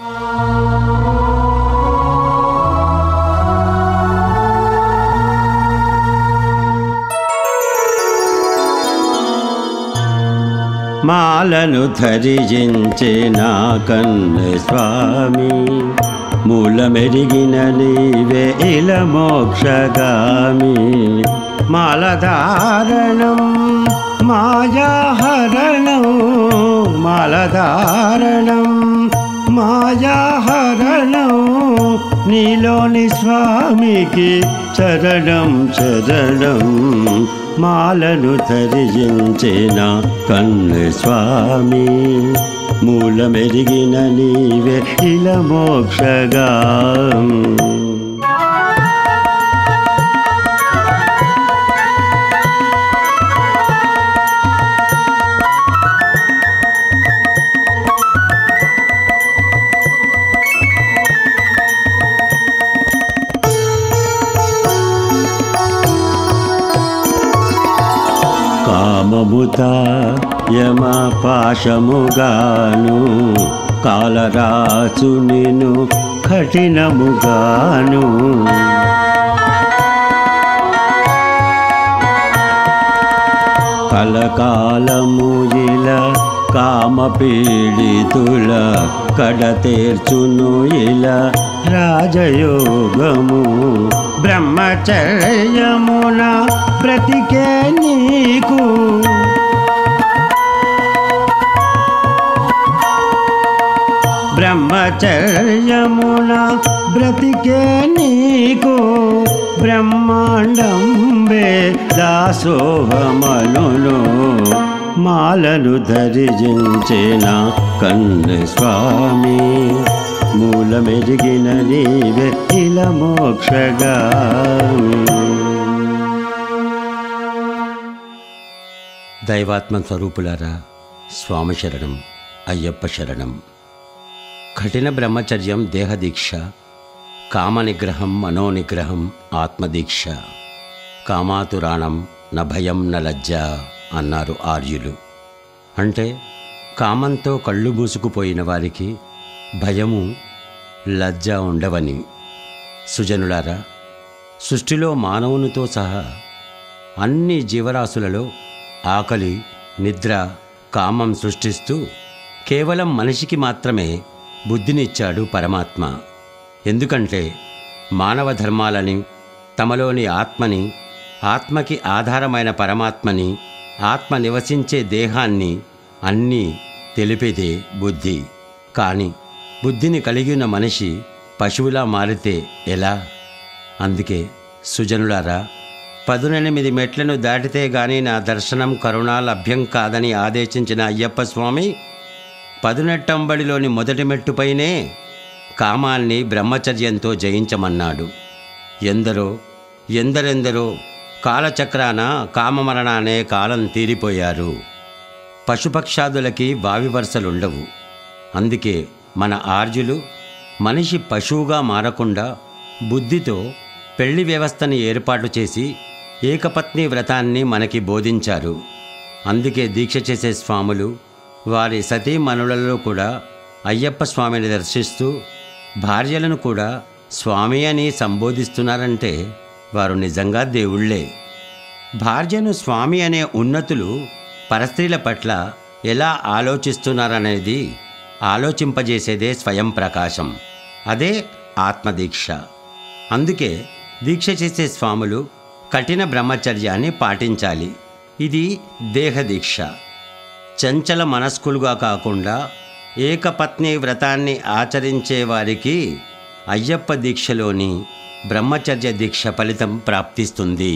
మాలను ధరించిన కన్ను స్వామి మూలమెరిగిన నీవే ఇల మోక్షగామి మాలధారణం మాయాహరణం మాలధారణం మాయాహరణం నీలోని స్వామికి చరణం చరణం మాలను ధరించిన కన్ను స్వామి మూలమెరిగిన నీవే ఇల మోక్షగాం కామముత యమ పాశముగాను కాలరాచు నిను కఠినముగాను కలకాలము ఇలా కామ పీడితుల కడతేర్చును ఇలా రాజయోగము బ్రహ్మచర్యమున బ్రతికే నీకు బ్రహ్మచర్యమున బ్రతికే నీకు బ్రహ్మాండంబే దాసోహమనును మాలను ధరించిన కన్ను స్వామి మూలమెరిగిన నీవే ఇల మోక్షగామి దైవాత్మ స్వరూపులారా స్వామి శరణం అయ్యప్ప శరణం కఠిన బ్రహ్మచర్యం దేహదీక్ష కామనిగ్రహం మనోనిగ్రహం ఆత్మదీక్ష కామాతురాణం న భయం న లజ్జ అన్నారు ఆర్యులు అంటే కామంతో కళ్ళు మూసుకుపోయిన వారికి భయము లజ్జ ఉండవని సుజనులారా సృష్టిలో మానవునితో సహా అన్ని జీవరాశులలో ఆకలి నిద్ర కామం సృష్టిస్తూ కేవలం మనిషికి మాత్రమే బుద్ధినిచ్చాడు పరమాత్మ ఎందుకంటే మానవ ధర్మాలని తమలోని ఆత్మని ఆత్మకి ఆధారమైన పరమాత్మని ఆత్మ నివసించే దేహాన్ని అన్నీ తెలిపేదే బుద్ధి కానీ బుద్ధిని కలిగిన మనిషి పశువులా మారితే ఎలా అందుకే సుజనులారా పదునెనిమిది మెట్లను దాటితే గాని నా దర్శనం కరుణ లభ్యం కాదని ఆదేశించిన అయ్యప్ప స్వామి పదునెట్టంబడిలోని మొదటి మెట్టుపైనే కామాన్ని బ్రహ్మచర్యంతో జయించమన్నాడు ఎందరో ఎందరెందరో కాలచక్రాన కామమరణానే కాలం తీరిపోయారు పశుపక్షాదులకి వావి వరుసలుండవు అందుకే మన ఆర్జులు మనిషి పశువుగా మారకుండా బుద్ధితో పెళ్లి వ్యవస్థని ఏర్పాటు చేసి ఏకపత్ని వ్రతాన్ని మనకి బోధించారు అందుకే దీక్ష చేసే స్వాములు వారి సతీమణులలో కూడా అయ్యప్ప స్వామిని దర్శిస్తూ భార్యలను కూడా స్వామి అని సంబోధిస్తున్నారంటే వారు నిజంగా దేవుళ్ళే భార్యను స్వామి అనే ఉన్నతులు పరస్త్రీల పట్ల ఎలా ఆలోచిస్తున్నారనేది ఆలోచింపజేసేదే స్వయం ప్రకాశం అదే ఆత్మదీక్ష అందుకే దీక్ష చేసే స్వాములు కఠిన బ్రహ్మచర్యాన్ని పాటించాలి ఇది దేహదీక్ష చంచల మనస్కులుగా కాకుండా ఏకపత్ని వ్రతాన్ని ఆచరించే వారికి అయ్యప్ప దీక్షలోని బ్రహ్మచర్య దీక్ష ఫలితం ప్రాప్తిస్తుంది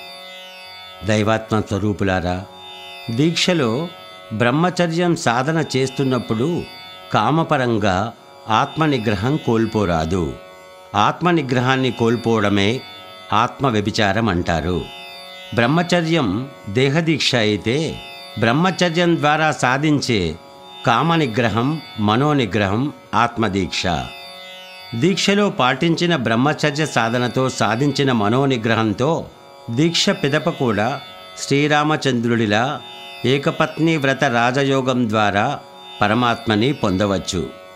దైవాత్మ స్వరూపులారా దీక్షలో బ్రహ్మచర్యం సాధన చేస్తున్నప్పుడు కామపరంగా ఆత్మనిగ్రహం కోల్పోరాదు ఆత్మనిగ్రహాన్ని కోల్పోవడమే ఆత్మ వ్యభిచారం అంటారు బ్రహ్మచర్యం దేహదీక్ష అయితే బ్రహ్మచర్యం ద్వారా సాధించే కామనిగ్రహం మనోనిగ్రహం ఆత్మదీక్ష దీక్షలో పాటించిన బ్రహ్మచర్య సాధనతో సాధించిన మనోనిగ్రహంతో దీక్ష పిదప కూడా శ్రీరామచంద్రుడిలా ఏకపత్ని వ్రత రాజయోగం ద్వారా పరమాత్మని పొందవచ్చు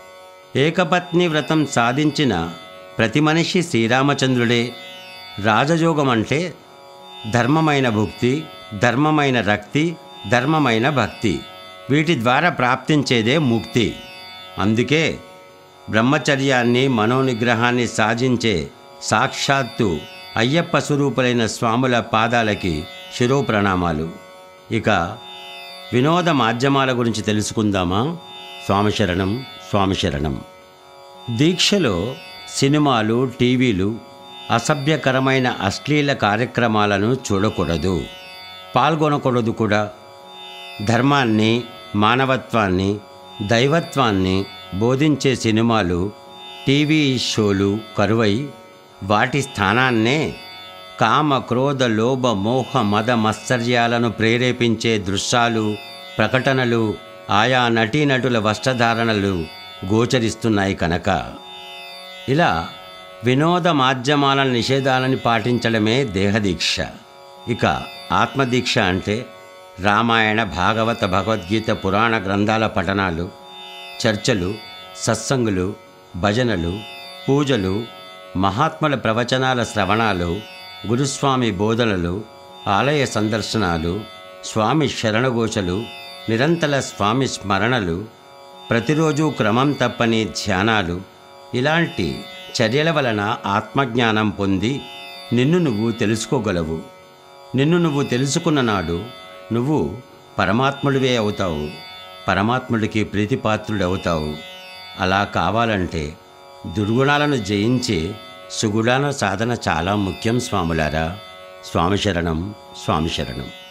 ఏకపత్ని వ్రతం సాధించిన ప్రతి మనిషి శ్రీరామచంద్రుడే రాజయోగం అంటే ధర్మమైన భుక్తి ధర్మమైన రక్తి ధర్మమైన భక్తి వీటి ద్వారా ప్రాప్తించేదే ముక్తి అందుకే బ్రహ్మచర్యాన్ని మనోనిగ్రహాన్ని సాధించే సాక్షాత్తు అయ్యప్ప స్వరూపులైన స్వాముల పాదాలకి శిరో ప్రణామాలు ఇక వినోద మాధ్యమాల గురించి తెలుసుకుందామా స్వామి శరణం స్వామి శరణం దీక్షలో సినిమాలు టీవీలు అసభ్యకరమైన అశ్లీల కార్యక్రమాలను చూడకూడదు పాల్గొనకూడదు కూడా ధర్మాన్ని మానవత్వాన్ని దైవత్వాన్ని బోధించే సినిమాలు టీవీ షోలు కరువై వాటి స్థానాన్నే కామ క్రోధ లోభ మోహ మద మత్సర్యాలను ప్రేరేపించే దృశ్యాలు ప్రకటనలు ఆయా నటీనటుల వస్త్రధారణలు గోచరిస్తున్నాయి కనుక ఇలా వినోద మాధ్యమాల నిషేధాలని పాటించడమే దేహదీక్ష ఇక ఆత్మదీక్ష అంటే రామాయణ భాగవత భగవద్గీత పురాణ గ్రంథాల పఠనాలు చర్చలు సత్సంగులు భజనలు పూజలు మహాత్ముల ప్రవచనాల శ్రవణాలు గురుస్వామి బోధనలు ఆలయ సందర్శనాలు స్వామి శరణఘోషలు నిరంతర స్వామి స్మరణలు ప్రతిరోజు క్రమం తప్పని ధ్యానాలు ఇలాంటి చర్యల వలన ఆత్మజ్ఞానం పొంది నిన్ను నువ్వు తెలుసుకోగలవు నిన్ను నువ్వు తెలుసుకున్న నాడు నువ్వు పరమాత్ముడివే అవుతావు పరమాత్ముడికి ప్రీతిపాత్రుడవుతావు అలా కావాలంటే దుర్గుణాలను జయించి సుగుణాల సాధన చాలా ముఖ్యం స్వాములారా స్వామి శరణం స్వామి శరణం